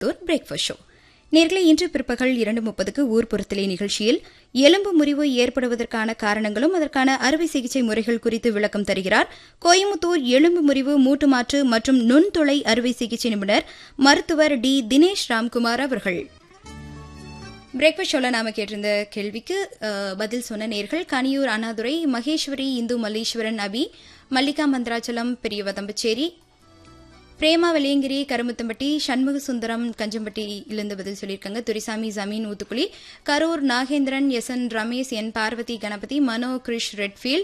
Coimbatore breakfast show நேர்களை இன்று பிற்பகல் இரண்டு முப்பதுக்கு ஊர்ப்புறத்திலே நிகழ்ச்சியில் எலும்பு முறிவு ஏற்படுவதற்கான காரணங்களும் அதற்கான அறுவை சிகிச்சை முறைகள் குறித்து விளக்கம் தருகிறார் கோயம்புத்தூர் எலும்பு முறிவு மூட்டு மாற்று மற்றும் நுண்துளை அறுவை சிகிச்சை நிபுணர் மருத்துவர் டி தினேஷ் ராம்குமார் அவர்கள் பிரேக்ஃபாஸ்ட் ஷோல நாம கேட்டிருந்த கேள்விக்கு அஹ், பதில் சொன்ன நேர்கள் கனியூர் அண்ணாதுரை மகேஸ்வரி இந்து மல்லீஸ்வரன் அபி மல்லிகா மந்திராச்சலம் பெரியவதம்பச்சேரி பிரேமா வெள்ளியங்கிரி கருமுத்தம்பட்டி சண்முக சுந்தரம் கஞ்சம்பட்டியிலிருந்து பதில் சொல்லியிருக்காங்க Duraisamy Zamin Uthukuli Karur Nagendran S N Ramesh N Parvathi Ganapathi Mano Krish Redfield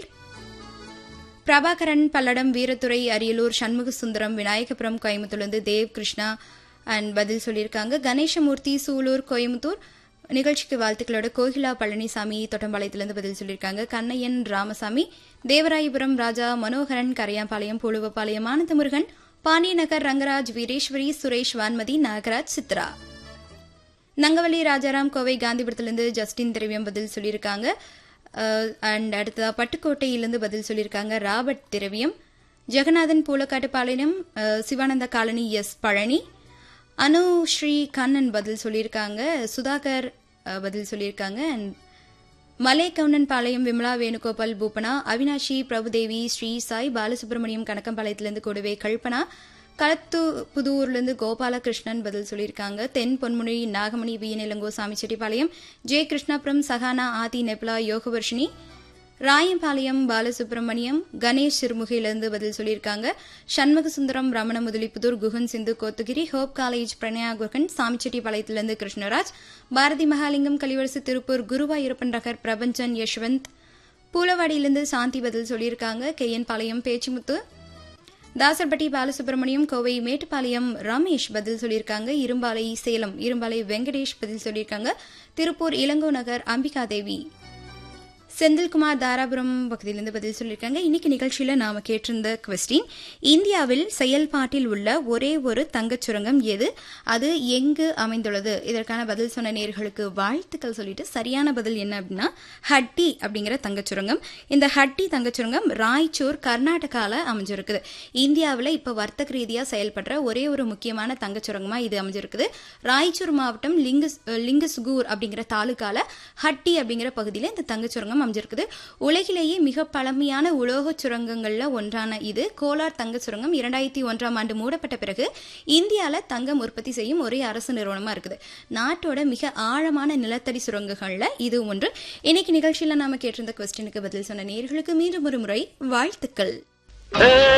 Prabhakaran Palladam Veerathurai Ariyalur Shanmuga Sundaram Vinayagapuram கோயம்புத்தூர்லேருந்து தேவ் கிருஷ்ணா அண்ட் பதில் சொல்லியிருக்காங்க கணேசமூர்த்தி சூலூர் கோயம்புத்தூர் நிகழ்ச்சிக்கு வாழ்த்துக்களோட கோகிலா பழனிசாமி தொட்டம்பாளையத்திலிருந்து பதில் சொல்லியிருக்காங்க கண்ணையன் ராமசாமி தேவராயபுரம் ராஜா மனோகரன் கரையாம்பாளையம் புழுவப்பாளையம் ஆனந்தமுருகன் பாண்டியநகர் ரங்கராஜ் வீரேஸ்வரி சுரேஷ் வான்மதி நாகராஜ் சித்ரா நங்கவள்ளி ராஜாராம் கோவை காந்திபுரத்திலிருந்து ஜஸ்டின் திரவியம் பதில் சொல்லியிருக்காங்க அண்ட் அடுத்ததா பட்டுக்கோட்டையிலிருந்து பதில் சொல்லியிருக்காங்க ராபர்ட் திரவியம் ஜெகநாதன் பூலக்காட்டுப்பாளையம் அஹ், சிவானந்த காலனி எஸ் பழனி அனு ஸ்ரீ கண்ணன் பதில் சொல்லியிருக்காங்க சுதாகர் அஹ், பதில் சொல்லியிருக்காங்க அண்ட் மலை கவுண்டன் பாளையம் விமலா வேணுகோபால் பூபனா அவினாஷி பிரபுதேவி ஸ்ரீ சாய் பாலசுப்ரமணியம் கணக்கம்பாளையத்திலிருந்து கூடவே கல்பனா களத்து புதூர்லேருந்து கோபாலகிருஷ்ணன் பதில் சொல்லியிருக்காங்க தென் பொன்முனி நாகமணி வி நிலங்கோ சாமிச்செட்டிப்பாளையம் ஜே கிருஷ்ணாபுரம் சஹானா ஆதி நெப்லா யோகவர்ஷினி ராயம்பாளையம் பாலசுப்ரமணியம் கணேஷ் சிறுமுகையிலிருந்து பதில் சொல்லியிருக்காங்க சண்முக சுந்தரம் ரமண முதலிப்புதூர் குகன் சிந்து கோத்தகிரி ஹோப் காலேஜ் பிரணயா குகன் சாமிச்செட்டிப்பாளையத்திலிருந்து கிருஷ்ணராஜ் பாரதி மகாலிங்கம் கலிவரசு திருப்பூர் குருவாயூரப்பன் நகர் பிரபஞ்சன் யஷ்வந்த் பூலவாடியிலிருந்து சாந்தி பதில் சொல்லியிருக்காங்க கே என் பாளையம் பேச்சுமுத்து தாசர்பட்டி பாலசுப்ரமணியம் கோவை மேட்டுப்பாளையம் ரமேஷ் பதில் சொல்லியிருக்காங்க இரும்பாலை சேலம் இரும்பாலை வெங்கடேஷ் பதில் சொல்லியிருக்காங்க திருப்பூர் இளங்கோ நகர் அம்பிகா தேவி செந்தில்குமார் தாராபுரம் பகுதியிலிருந்து பதில் சொல்லியிருக்காங்க இன்னைக்கு நிகழ்ச்சியில நாம கேட்டிருந்த கொஸ்டின் இந்தியாவில் செயல்பாட்டில் உள்ள ஒரே ஒரு தங்கச் சுரங்கம் எது அது எங்கு அமைந்துள்ளது இதற்கான பதில் சொன்ன நேர்களுக்கு வாழ்த்துக்கள் சொல்லிட்டு சரியான பதில் என்ன அப்படின்னா ஹட்டி அப்படிங்கிற தங்கச் சுரங்கம் இந்த ஹட்டி தங்கச் சுரங்கம் ராய்ச்சூர் கர்நாடகால அமைஞ்சிருக்குது இந்தியாவில் இப்ப வர்த்தக ரீதியா செயல்படுற ஒரே ஒரு முக்கியமான தங்கச் சுரங்கமா இது அமைஞ்சிருக்குது ராய்ச்சூர் மாவட்டம் லிங்கஸ் லிங்கஸ்கூர் அப்படிங்கிற தாலுகால ஹட்டி அப்படிங்கிற பகுதியில் இந்த தங்கச் சுரங்கம் அமைஞ்சிருக்குது உலகிலேயே மிக பழமையான உலோகச் சுரங்கங்கள்ல ஒன்றான இது கோலார் தங்கச் சுரங்கம் இரண்டாயிரத்தி ஒன்றாம் ஆண்டு மூடப்பட்ட பிறகு இந்தியால தங்கம் உற்பத்தி செய்யும் ஒரே அரசு நிறுவனமா இருக்குது நாட்டோட மிக ஆழமான நிலத்தடி சுரங்கங்கள்ல இது ஒன்று இன்னைக்கு நிகழ்ச்சியில நாம கேட்டிருந்த கொஸ்டினுக்கு பதில் சொன்ன நேர்களுக்கு மீண்டும் ஒரு முறை வாழ்த்துக்கள்